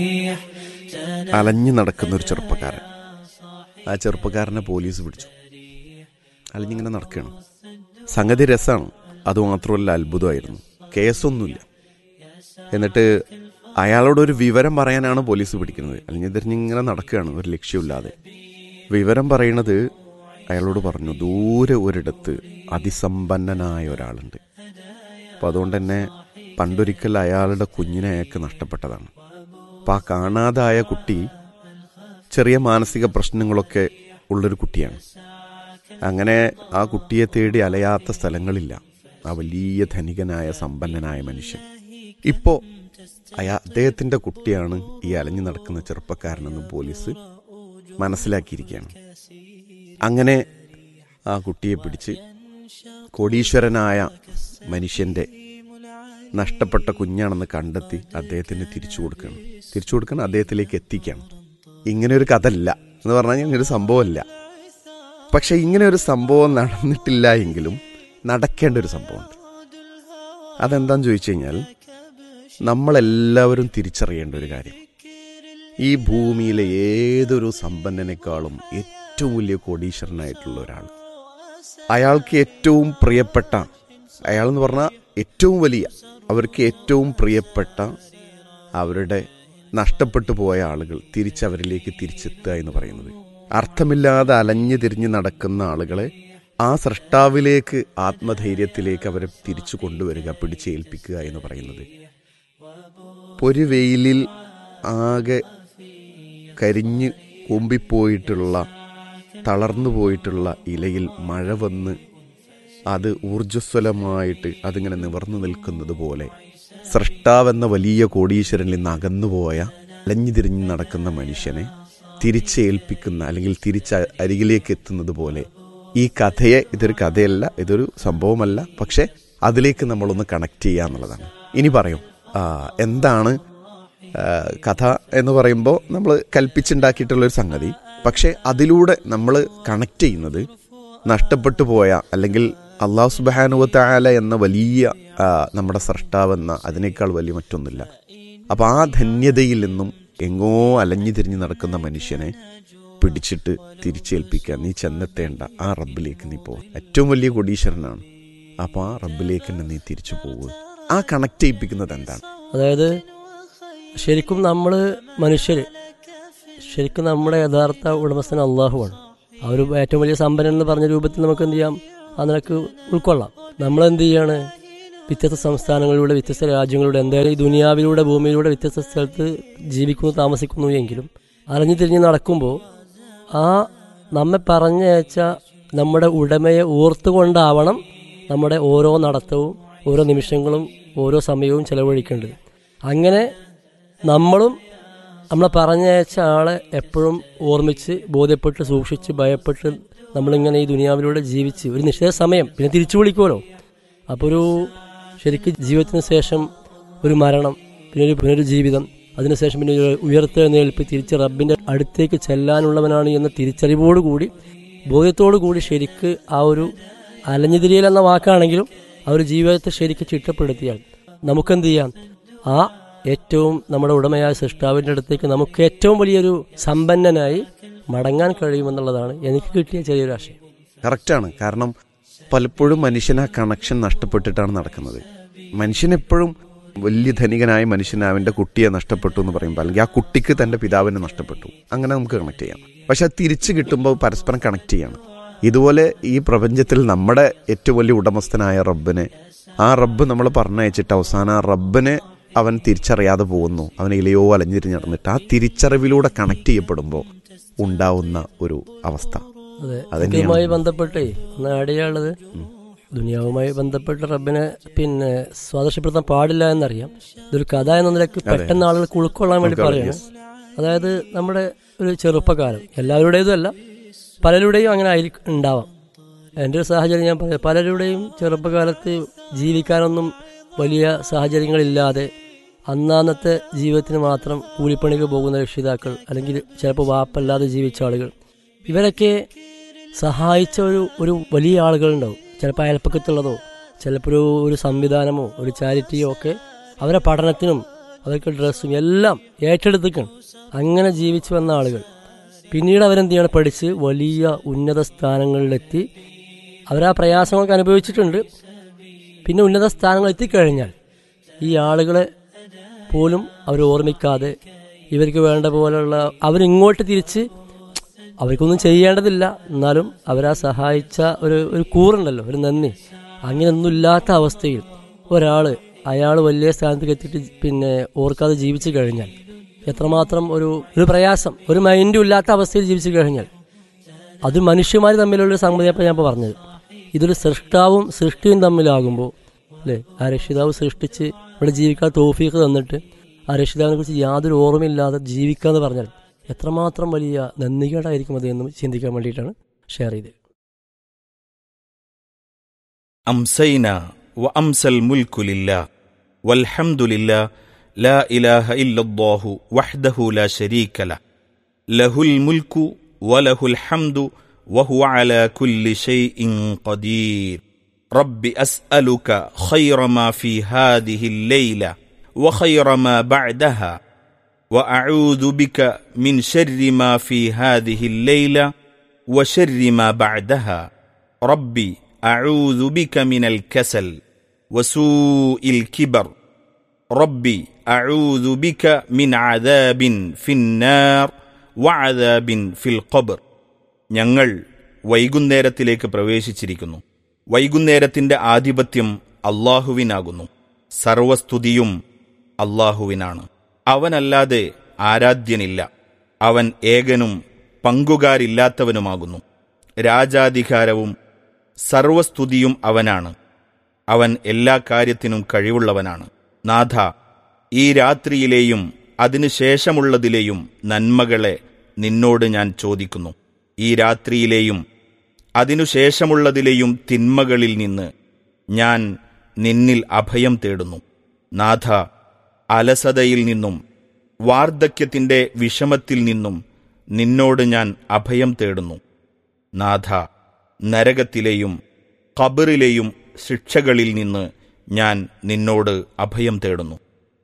അലഞ്ഞു നടക്കുന്ന ഒരു ചെറുപ്പക്കാരൻ ആ ചെറുപ്പക്കാരനെ പോലീസ് പിടിച്ചു അലഞ്ഞിങ്ങനെ നടക്കുകയാണ് സംഗതി രസമാണ് അതുമാത്രമല്ല അത്ഭുതമായിരുന്നു കേസൊന്നുമില്ല എന്നിട്ട് അയാളോട് ഒരു വിവരം പറയാനാണ് പോലീസ് പിടിക്കുന്നത് അല്ലെങ്കിൽ തിരിഞ്ഞിങ്ങനെ നടക്കുകയാണ് ഒരു ലക്ഷ്യമില്ലാതെ വിവരം പറയണത് അയാളോട് പറഞ്ഞു ദൂരെ ഒരിടത്ത് അതിസമ്പന്നനായ ഒരാളുണ്ട് അപ്പം അതുകൊണ്ട് തന്നെ പണ്ടൊരിക്കൽ അയാളുടെ കുഞ്ഞിനെ അയാൾക്ക് നഷ്ടപ്പെട്ടതാണ് അപ്പം ആ കാണാതായ കുട്ടി ചെറിയ മാനസിക പ്രശ്നങ്ങളൊക്കെ ഉള്ളൊരു കുട്ടിയാണ് അങ്ങനെ ആ കുട്ടിയെ തേടി അലയാത്ത സ്ഥലങ്ങളില്ല ആ വലിയ ധനികനായ സമ്പന്നനായ മനുഷ്യൻ ഇപ്പോ അയാ അദ്ദേഹത്തിന്റെ കുട്ടിയാണ് ഈ അലഞ്ഞു നടക്കുന്ന ചെറുപ്പക്കാരനെന്ന് പോലീസ് മനസ്സിലാക്കിയിരിക്കുകയാണ് അങ്ങനെ ആ കുട്ടിയെ പിടിച്ച് കോടീശ്വരനായ മനുഷ്യന്റെ നഷ്ടപ്പെട്ട കുഞ്ഞാണെന്ന് കണ്ടെത്തി അദ്ദേഹത്തിന് തിരിച്ചു കൊടുക്കണം തിരിച്ചു കൊടുക്കണം അദ്ദേഹത്തിലേക്ക് എത്തിക്കണം ഇങ്ങനെ ഒരു കഥ അല്ല എന്ന് പറഞ്ഞാൽ ഇങ്ങനെ ഒരു സംഭവമല്ല പക്ഷെ ഇങ്ങനെ ഒരു സംഭവം നടന്നിട്ടില്ല എങ്കിലും നടക്കേണ്ട ഒരു സംഭവമുണ്ട് അതെന്താന്ന് ചോദിച്ചു കഴിഞ്ഞാൽ നമ്മളെല്ലാവരും തിരിച്ചറിയേണ്ട ഒരു കാര്യം ഈ ഭൂമിയിലെ ഏതൊരു സമ്പന്നനേക്കാളും ഏറ്റവും വലിയ കോടീശ്വരനായിട്ടുള്ള ഒരാൾ അയാൾക്ക് ഏറ്റവും പ്രിയപ്പെട്ട അയാൾ എന്ന് പറഞ്ഞാൽ ഏറ്റവും വലിയ അവർക്ക് ഏറ്റവും പ്രിയപ്പെട്ട അവരുടെ നഷ്ടപ്പെട്ടു പോയ ആളുകൾ തിരിച്ചവരിലേക്ക് തിരിച്ചെത്തുക എന്ന് പറയുന്നത് അർത്ഥമില്ലാതെ അലഞ്ഞു തിരിഞ്ഞ് നടക്കുന്ന ആളുകളെ ആ സൃഷ്ടാവിലേക്ക് ആത്മധൈര്യത്തിലേക്ക് അവരെ തിരിച്ചു കൊണ്ടുവരിക പിടിച്ചേൽപ്പിക്കുക എന്ന് പറയുന്നത് ഒരു വെയിലിൽ ആകെ കരിഞ്ഞ് കൂമ്പിപ്പോയിട്ടുള്ള തളർന്നു പോയിട്ടുള്ള ഇലയിൽ മഴ വന്ന് അത് ഊർജ്ജസ്വലമായിട്ട് അതിങ്ങനെ നിവർന്നു നിൽക്കുന്നത് പോലെ സൃഷ്ടാവെന്ന വലിയ കോടീശ്വരനിൽ നിന്ന് അകന്നുപോയ അലഞ്ഞു തിരിഞ്ഞ് നടക്കുന്ന മനുഷ്യനെ തിരിച്ചേൽപ്പിക്കുന്ന അല്ലെങ്കിൽ തിരിച്ച് അരികിലേക്ക് എത്തുന്നത് പോലെ ഈ കഥയെ ഇതൊരു കഥയല്ല ഇതൊരു സംഭവമല്ല പക്ഷെ അതിലേക്ക് നമ്മളൊന്ന് കണക്ട് ചെയ്യുക എന്നുള്ളതാണ് ഇനി പറയും ആ, എന്താണ് ആ, കഥ എന്ന് പറയുമ്പോൾ നമ്മൾ കൽപ്പിച്ചുണ്ടാക്കിയിട്ടുള്ളൊരു സംഗതി പക്ഷെ അതിലൂടെ നമ്മൾ കണക്ട് ചെയ്യുന്നത് നഷ്ടപ്പെട്ടു പോയ അല്ലെങ്കിൽ അള്ളാഹു സുബാനുവത്തായാല എന്ന വലിയ ആ, നമ്മുടെ സൃഷ്ടാവെന്ന അതിനേക്കാൾ വലിയ മറ്റൊന്നുമില്ല അപ്പൊ ആ ധന്യതയിൽ നിന്നും എങ്ങോ അലഞ്ഞു തിരിഞ്ഞ് നടക്കുന്ന മനുഷ്യനെ പിടിച്ചിട്ട് തിരിച്ചേൽപ്പിക്കാൻ നീ ചെന്നെത്തേണ്ട ആ റബ്ബിലേക്ക് നീ പോകും ഏറ്റവും വലിയ കൊടീശ്വരനാണ് അപ്പൊ ആ റബ്ബിലേക്ക് തന്നെ നീ തിരിച്ചു പോകുക ആ കണക്ട് ചെയ്യിപ്പിക്കുന്നത് എന്താണ് അതായത് ശരിക്കും നമ്മൾ മനുഷ്യർ ശരിക്കും നമ്മുടെ യഥാർത്ഥ ഉടമസ്ഥൻ അള്ളാഹുവാണ് ആ ഒരു ഏറ്റവും വലിയ സമ്പന്നൻ എന്ന് പറഞ്ഞ രൂപത്തിൽ നമുക്ക് എന്ത് ചെയ്യാം ആ നിലക്ക് ഉൾക്കൊള്ളാം നമ്മൾ എന്ത് ചെയ്യാണ് വ്യത്യസ്ത സംസ്ഥാനങ്ങളിലൂടെ വ്യത്യസ്ത രാജ്യങ്ങളിലൂടെ എന്തായാലും ഈ ദുനിയാവിലൂടെ ഭൂമിയിലൂടെ വ്യത്യസ്ത സ്ഥലത്ത് ജീവിക്കുന്നു താമസിക്കുന്നു എങ്കിലും അലഞ്ഞു തിരിഞ്ഞ് നടക്കുമ്പോൾ ആ നമ്മെ പറഞ്ഞയച്ച നമ്മുടെ ഉടമയെ ഓർത്തുകൊണ്ടാവണം നമ്മുടെ ഓരോ നടത്തവും ഓരോ നിമിഷങ്ങളും ഓരോ സമയവും ചെലവഴിക്കേണ്ടത് അങ്ങനെ നമ്മളും നമ്മളെ പറഞ്ഞയച്ച ആളെ എപ്പോഴും ഓർമ്മിച്ച് ബോധ്യപ്പെട്ട് സൂക്ഷിച്ച് ഭയപ്പെട്ട് നമ്മളിങ്ങനെ ഈ ദുനിയാവിലൂടെ ജീവിച്ച് ഒരു നിശ്ചിത സമയം പിന്നെ തിരിച്ചു വിളിക്കുമല്ലോ അപ്പോൾ ഒരു ശരിക്കും ജീവിതത്തിന് ശേഷം ഒരു മരണം പിന്നെ ഒരു പുനരു ജീവിതം അതിനുശേഷം പിന്നെ ഒരു ഉയർത്തെഴുന്നേൽപ്പ് തിരിച്ച് റബ്ബിന്റെ അടുത്തേക്ക് ചെല്ലാനുള്ളവനാണ് എന്ന തിരിച്ചറിവോടുകൂടി ബോധ്യത്തോടു കൂടി ശരിക്ക് ആ ഒരു അലഞ്ഞുതിരിയൽ എന്ന വാക്കാണെങ്കിലും ആ ഒരു ജീവിതത്തെ ശരിക്ക് ചിട്ടപ്പെടുത്തിയാൽ നമുക്കെന്ത് ചെയ്യാം ആ ഏറ്റവും നമ്മുടെ ഉടമയായ സൃഷ്ടാവിൻ്റെ അടുത്തേക്ക് നമുക്ക് ഏറ്റവും വലിയൊരു സമ്പന്നനായി മടങ്ങാൻ കഴിയുമെന്നുള്ളതാണ് എനിക്ക് കിട്ടിയ ചെറിയൊരു ആശയം കറക്റ്റാണ് കാരണം പലപ്പോഴും മനുഷ്യൻ ആ കണക്ഷൻ നഷ്ടപ്പെട്ടിട്ടാണ് നടക്കുന്നത് മനുഷ്യൻ എപ്പോഴും വലിയ ധനികനായ മനുഷ്യൻ അവന്റെ കുട്ടിയെ നഷ്ടപ്പെട്ടു എന്ന് പറയുമ്പോൾ അല്ലെങ്കിൽ ആ കുട്ടിക്ക് തന്റെ പിതാവിനെ നഷ്ടപ്പെട്ടു അങ്ങനെ നമുക്ക് കണക്ട് ചെയ്യാം പക്ഷെ അത് തിരിച്ചു കിട്ടുമ്പോൾ പരസ്പരം കണക്ട് ചെയ്യണം ഇതുപോലെ ഈ പ്രപഞ്ചത്തിൽ നമ്മുടെ ഏറ്റവും വലിയ ഉടമസ്ഥനായ റബ്ബിനെ ആ റബ്ബ് നമ്മൾ പറഞ്ഞയച്ചിട്ട് അവസാനം ആ റബ്ബിനെ അവൻ തിരിച്ചറിയാതെ പോകുന്നു അവൻ ഇലയോ അലഞ്ഞിരിഞ്ഞ് നടന്നിട്ട് ആ തിരിച്ചറിവിലൂടെ കണക്ട് ചെയ്യപ്പെടുമ്പോൾ ഉണ്ടാവുന്ന ഒരു അവസ്ഥ അതെ അതന്നെയാണ്. ഇതുമായി ബന്ധപ്പെട്ടേ ഒന്ന് ആഡ് ചെയ്യാനുള്ളത് ദുനിയാവുമായി ബന്ധപ്പെട്ട് റബ്ബിനെ പിന്നെ സ്വാദർശപ്പെടുത്താൻ പാടില്ല എന്നറിയാം ഇതൊരു കഥ എന്ന നിലയ്ക്ക് പെട്ടെന്ന് ആളുകൾക്ക് ഉൾക്കൊള്ളാൻ വേണ്ടി ഉൾക്കൊള്ളാൻ, പറയാണ് അതായത് നമ്മുടെ ഒരു ചെറുപ്പക്കാലം എല്ലാവരുടേതും അല്ല പലരുടെയും അങ്ങനെ ആയിരിക്കും ഉണ്ടാവാം എൻ്റെ ഒരു സാഹചര്യം ഞാൻ പറയാം പലരുടെയും ചെറുപ്പകാലത്ത് ജീവിക്കാനൊന്നും വലിയ സാഹചര്യങ്ങളില്ലാതെ അന്നാന്നത്തെ ജീവിതത്തിന് മാത്രം കൂലിപ്പണിക്ക് പോകുന്ന രക്ഷിതാക്കൾ അല്ലെങ്കിൽ ചിലപ്പോൾ വാപ്പല്ലാതെ ജീവിച്ച ആളുകൾ ഇവരൊക്കെ സഹായിച്ച ഒരു ഒരു വലിയ ആളുകളുണ്ടാവും ചിലപ്പോൾ അയൽപ്പക്കത്തുള്ളതോ ചിലപ്പോൾ ഒരു ഒരു സംവിധാനമോ ഒരു ചാരിറ്റിയോ ഒക്കെ അവരെ പഠനത്തിനും അവർക്ക് ഡ്രസ്സും എല്ലാം ഏറ്റെടുത്തിക്കണം അങ്ങനെ ജീവിച്ചു വന്ന ആളുകൾ പിന്നീട് അവരെന്ത് ചെയ്യണം പഠിച്ച് വലിയ ഉന്നത സ്ഥാനങ്ങളിലെത്തി അവരാ പ്രയാസങ്ങളൊക്കെ അനുഭവിച്ചിട്ടുണ്ട് പിന്നെ ഉന്നത സ്ഥാനങ്ങൾ എത്തിക്കഴിഞ്ഞാൽ ഈ ആളുകളെ പോലും അവർ ഓർമ്മിക്കാതെ ഇവർക്ക് വേണ്ട പോലുള്ള അവരിങ്ങോട്ട് തിരിച്ച് അവർക്കൊന്നും ചെയ്യേണ്ടതില്ല എന്നാലും അവരാ സഹായിച്ച ഒരു ഒരു കൂറുണ്ടല്ലോ ഒരു നന്ദി അങ്ങനെയൊന്നും ഇല്ലാത്ത അവസ്ഥയിൽ ഒരാൾ അയാൾ വലിയ സ്ഥാനത്തേക്ക് എത്തിയിട്ട് പിന്നെ ഓർക്കാതെ ജീവിച്ചു കഴിഞ്ഞാൽ എത്രമാത്രം ഒരു ഒരു പ്രയാസം ഒരു മൈൻഡും ഇല്ലാത്ത അവസ്ഥയിൽ ജീവിച്ചു കഴിഞ്ഞാൽ അത് മനുഷ്യന്മാർ തമ്മിലുള്ള ഒരു സംഗതിയപ്പോൾ ഞാൻ ഇപ്പോൾ പറഞ്ഞത് ഇതൊരു സൃഷ്ടാവും സൃഷ്ടിയും തമ്മിലാകുമ്പോൾ അല്ലേ ആ രക്ഷിതാവ് സൃഷ്ടിച്ച് ഇവിടെ ജീവിക്കാൻ തോഫീക്ക് തന്നിട്ട് ആ രക്ഷിതാവിനെ കുറിച്ച് യാതൊരു ഓർമ്മയില്ലാതെ ജീവിക്കുക എന്ന് പറഞ്ഞാൽ എത്രമാത്രം വലിയ നന്ദികേടായിരിക്കും അത് എന്ന് ചിന്തിക്കാൻ വേണ്ടിയിട്ടാണ് ഷെയർ ചെയ്തത് أمسينا وأمسى الملك لله والحمد لله لا إله إلا الله وحده لا شريك له له الملك وله الحمد وهو على كل شيء قدير رب أسألك خير ما في هذه الليلة وخير ما بعدها وأعوذ بك من شر ما في هذه الليلة وشر ما بعدها ربي أعوذ بك من الكسل وسوء الكبر ربي أعوذ بك من عذاب في النار وعذاب في القبر ഞങ്ങൾ വൈകുന്നേരത്തിലേക്ക് പ്രവേശിച്ചിരിക്കുന്നു വൈകുന്നേരത്തിന്റെ ആധിപത്യം അള്ളാഹുവിനാകുന്നു സർവസ്തുതിയും അള്ളാഹുവിനാണ് അവനല്ലാതെ ആരാധ്യനില്ല അവൻ ഏകനും പങ്കുകാരില്ലാത്തവനുമാകുന്നു രാജാധികാരവും സർവസ്തുതിയും അവനാണ് അവൻ എല്ലാ കാര്യത്തിനും കഴിവുള്ളവനാണ് നാഥ ഈ രാത്രിയിലെയും അതിനുശേഷമുള്ളതിലെയും നന്മകളെ നിന്നോട് ഞാൻ ചോദിക്കുന്നു ഈ രാത്രിയിലെയും അതിനുശേഷമുള്ളതിലെയും തിന്മകളിൽ നിന്ന് ഞാൻ നിന്നിൽ അഭയം തേടുന്നു നാഥ അലസതയിൽ നിന്നും വാർദ്ധക്യത്തിന്റെ വിഷമത്തിൽ നിന്നും നിന്നോട് ഞാൻ അഭയം തേടുന്നു നാഥ നരകത്തിലെയും ഖബറിലെയും ശിക്ഷകളിൽ നിന്ന് ഞാൻ നിന്നോട് അഭയം തേടുന്നു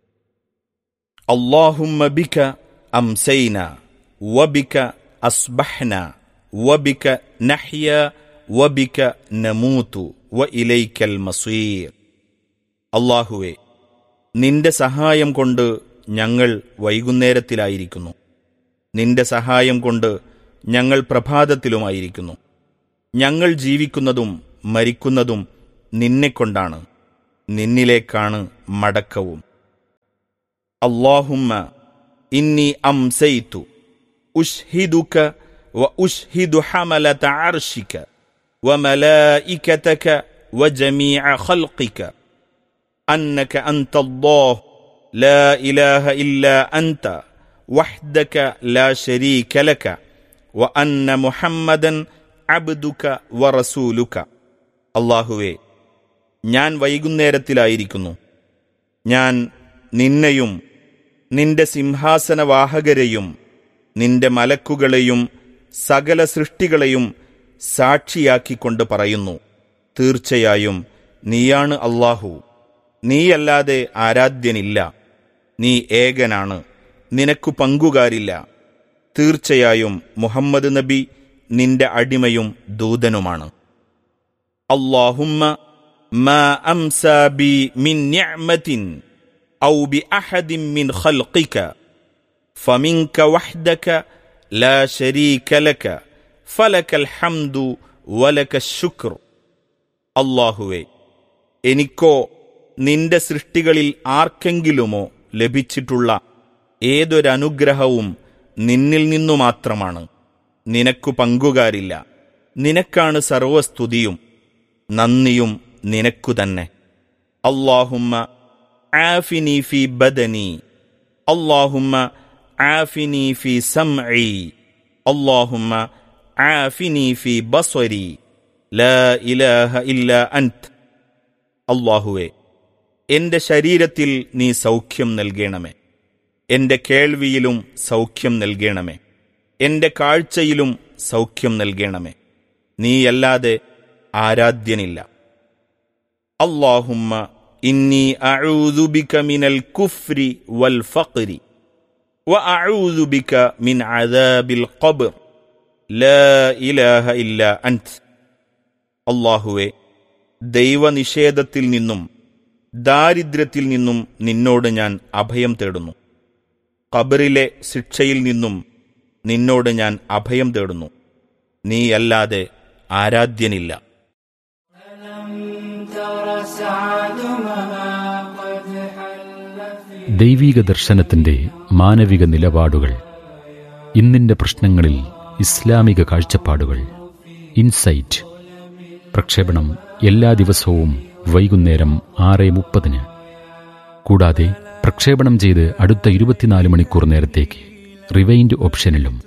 അള്ളാഹുമ്മ ബിക അംസൈന വബിക അസ്ബഹ്ന വബിക നഹ്യ വബിക നമൂതു വ ഇലൈക്കൽ മസീർ അള്ളാഹുവെ നിന്റെ സഹായം കൊണ്ട് ഞങ്ങൾ വൈകുന്നേരത്തിലായിരിക്കുന്നു നിന്റെ സഹായം കൊണ്ട് ഞങ്ങൾ പ്രഭാതത്തിലുമായിരിക്കുന്നു ഞങ്ങൾ ജീവിക്കുന്നതും മരിക്കുന്നതും നിന്നെക്കൊണ്ടാണ് നിന്നിലേക്കാണ് മടക്കവും അള്ളാഹുമ്മ ഇന്നി അംസൈത്തു ഉഷ്ഹിദുക വ ഉഷ്ഹിദു ഹമലത അർഷിക وملائكتك وجميع خلقك أنك أنت الله لا إله إلا أنت وحدك لا شريك لك وأن محمدا അബ്ദുക വറസൂലുക അള്ളാഹുവേ ഞാൻ വൈകുന്നേരത്തിലായിരിക്കുന്നു ഞാൻ നിന്നെയും നിന്റെ സിംഹാസനവാഹകരെയും നിന്റെ മലക്കുകളെയും സകല സൃഷ്ടികളെയും സാക്ഷിയാക്കിക്കൊണ്ട് പറയുന്നു തീർച്ചയായും നീയാണ് അള്ളാഹു നീയല്ലാതെ ആരാധ്യനില്ല നീ ഏകനാണ് നിനക്കു പങ്കുകാരില്ല തീർച്ചയായും മുഹമ്മദ് നബി നിന്റെ അടിമയും ദൂതനുമാണ് അള്ളാഹുമ്മ ما أمسى بي من نعمة أو بأحد من خلقك فمنك وحدك لا شريك لك فلك الحمد ولك الشكر അള്ളാഹുവേ എനിക്കോ നിന്റെ സൃഷ്ടികളിൽ ആർക്കെങ്കിലുമോ ലഭിച്ചിട്ടുള്ള ഏതൊരനുഗ്രഹവും നിന്നിൽ നിന്നു മാത്രമാണ് നിനക്കു പങ്കുകാരില്ല നിനക്കാണ് സർവസ്തുതിയും നന്ദിയും നിനക്കു തന്നെ അള്ളാഹുമ്മ ആഫിനി ഫി ബദനി അള്ളാഹുമ്മ ആഫിനി ഫി സംഇ അള്ളാഹുമ്മ ആഫിനി ഫി ബസ്വരി ലാ ഇലാഹ ഇല്ല അൻത് അള്ളാഹുവെ എന്റെ ശരീരത്തിൽ നീ സൗഖ്യം നൽകണമേ എന്റെ കേൾവിയിലും സൗഖ്യം നൽകണമേ എന്റെ കാഴ്ചയിലും സൗഖ്യം നൽകണമേ നീയല്ലാതെ ആരാധ്യനില്ല അള്ളാഹുമ്മ ഇന്നി അഊദു ബിക മിനൽ കുഫ്രി വൽ ഫഖ്രി وأعوذ بك من عذاب القبر لا إله إلا أنت അള്ളാഹുവെ ദൈവനിഷേധത്തിൽ നിന്നും ദാരിദ്ര്യത്തിൽ നിന്നും നിന്നോട് ഞാൻ അഭയം തേടുന്നു ഖബറിലെ ശിക്ഷയിൽ നിന്നും നിന്നോട് ഞാൻ അഭയം തേടുന്നു നീയല്ലാതെ ആരാധ്യനില്ല ദൈവീക ദർശനത്തിന്റെ മാനവിക നിലപാടുകൾ ഇന്നിന്റെ പ്രശ്നങ്ങളിൽ ഇസ്ലാമിക കാഴ്ചപ്പാടുകൾ ഇൻസൈറ്റ് പ്രക്ഷേപണം എല്ലാ ദിവസവും വൈകുന്നേരം ആറ് മുപ്പതിന് കൂടാതെ പ്രക്ഷേപണം ചെയ്ത് അടുത്ത ഇരുപത്തിനാല് മണിക്കൂർ നേരത്തേക്ക് റിവൈൻഡ് ഓപ്ഷനിലും